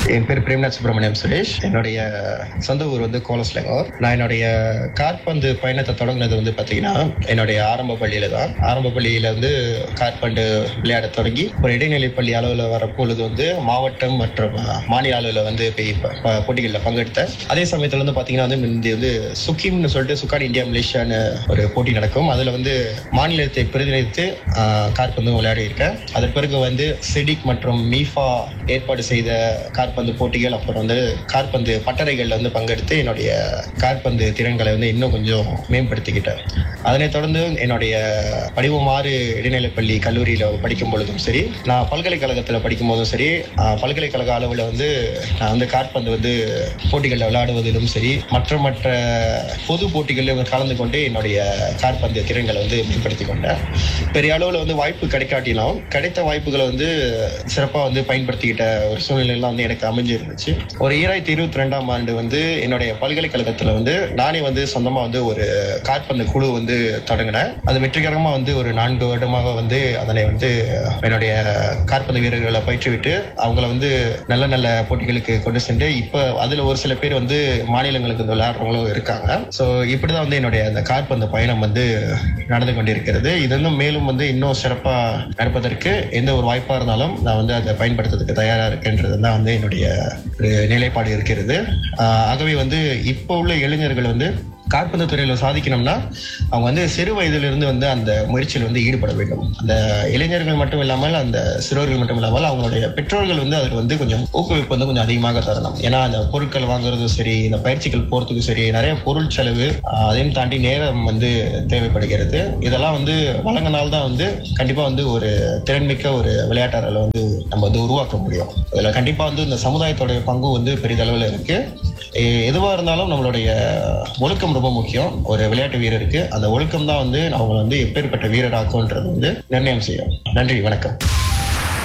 என் பேர் பிரேம்நாத் சுப்பிரமணியம் சுரேஷ் என்னுடைய சொந்த ஊர் வந்து கோலஸ்லங்கோர் நான் என்னுடைய காற்பந்து பயணத்தை தொடங்கினது வந்து பார்த்தீங்கன்னா என்னுடைய ஆரம்ப பள்ளியில தான் ஆரம்ப பள்ளியில வந்து காற்பந்து விளையாட தொடங்கி ஒரு இடைநிலை பள்ளி அளவில் வரப்பொழுது வந்து மாவட்டம் மற்றும் அஹ், மாநில அளவில் வந்து போய் ப- ப- போட்டிகளில் பங்கெடுத்தேன் அதே சமயத்தில் வந்து பார்த்தீங்கன்னா வந்து முந்தி வந்து சுக்கிம்னு சொல்லிட்டு சுக்கான் இந்தியா மலேசியான்னு ஒரு போட்டி நடக்கும் அதில் வந்து மாநிலத்தை பிரதிநிதித்து அஹ், காற்பந்து விளையாடி இருக்கேன் அதன் பிறகு வந்து சிடிக் மற்றும் மீஃபா ஏற்பாடு செய்த காற்பந்து போட்டிகள் அப்புறம் வந்து காற்பந்து பட்டறைகளில் வந்து பங்கெடுத்து என்னுடைய காற்பந்து திறன்களை வந்து இன்னும் கொஞ்சம் மேம்படுத்திக்கிட்டேன் அதனைத் தொடர்ந்து என்னுடைய படிவமாறு இடைநிலைப்பள்ளி கல்லூரியில் படிக்கும் பொழுதும் சரி நான் பல்கலைக்கழகத்தில் படிக்கும் போதும் சரி ஆஹ், பல்கலைக்கழக அளவில் வந்து நான் வந்து காற்பந்து வந்து போட்டிகளில் விளையாடுவதிலும் சரி மற்ற மற்ற பொது போட்டிகளிலும் கலந்து கொண்டு என்னுடைய காற்பந்து திறன்களை வந்து மேம்படுத்தி கொண்டேன் பெரிய அளவில் வந்து வாய்ப்பு கிடைக்காட்டினாலும் கிடைத்த வாய்ப்புகளை வந்து சிறப்பாக வந்து பயன்படுத்திக்கிட்ட ஒரு சூழ்நிலையெல்லாம் வந்து எனக்கு அமைஞ்சிருந்துச்சு ஒரு ஈராயிரத்தி இருபத்தி ரெண்டாம் ஆண்டு வந்து என்னுடைய பல்கலைக்கழகத்தில் வந்து நானே வந்து சொந்தமாக வந்து ஒரு காற்பந்து குழு வந்து தொடங்கினேன் அது வெற்றிகரமாக வந்து ஒரு நான்கு வருடமாக வந்து அதனை வந்து என்னுடைய காற்பந்து வீரர்களை பயிற்றுவிட்டு அவங்கள வந்து நல்ல நல்ல போட்டிகளுக்கு கொண்டு சென்று இப்போ அதில் ஒரு சில பேர் வந்து மாநிலங்களுக்கு வந்து விளையாடுறவங்களும் இருக்காங்க ஸோ இப்படி தான் வந்து என்னுடைய அந்த காற்பந்து பயணம் வந்து நடந்து கொண்டிருக்கிறது இது இன்னும் மேலும் வந்து இன்னும் சிறப்பாக நடப்பதற்கு எந்த ஒரு வாய்ப்பாக இருந்தாலும் நான் வந்து அதை பயன்படுத்துறதுக்கு தயாராக இருக்கேன்றது தான் வந்து என்னுடைய ஒரு நிலைப்பாடு இருக்கிறது ஆஹ் ஆகவே வந்து இப்போ உள்ள இளைஞர்கள் வந்து காற்பந்து துறையில் சாதிக்கணும்னா அவங்க வந்து சிறு வயதிலிருந்து வந்து அந்த முயற்சியில் வந்து ஈடுபட வேண்டும் அந்த இளைஞர்கள் மட்டும் இல்லாமல் அந்த சிறுவர்கள் மட்டும் இல்லாமல் அவங்களுடைய பெற்றோர்கள் வந்து அதில் வந்து கொஞ்சம் ஊக்குவிப்பு வந்து கொஞ்சம் அதிகமாக தரணும் ஏன்னா அந்த பொருட்கள் வாங்குறதும் சரி இந்த பயிற்சிகள் போறதுக்கும் சரி நிறைய பொருள் செலவு ஆஹ் அதையும் தாண்டி நேரம் வந்து தேவைப்படுகிறது இதெல்லாம் வந்து வழங்கினால்தான் வந்து கண்டிப்பா வந்து ஒரு திறன்மிக்க ஒரு விளையாட்டாளர்களை வந்து நம்ம வந்து உருவாக்க முடியும் இதுல கண்டிப்பா வந்து இந்த சமுதாயத்தோடைய பங்கு வந்து பெரிதளவில் இருக்கு எ- எதுவா இருந்தாலும் நம்மளுடைய ஒழுக்கம் ரொம்ப முக்கியம் ஒரு விளையாட்டு வீரருக்கு அந்த ஒழுக்கம் தான் வந்து அவங்களை வந்து எப்பேற்பட்ட வீரராக்கும்ன்றது வந்து நிர்ணயம் செய்யும் நன்றி வணக்கம்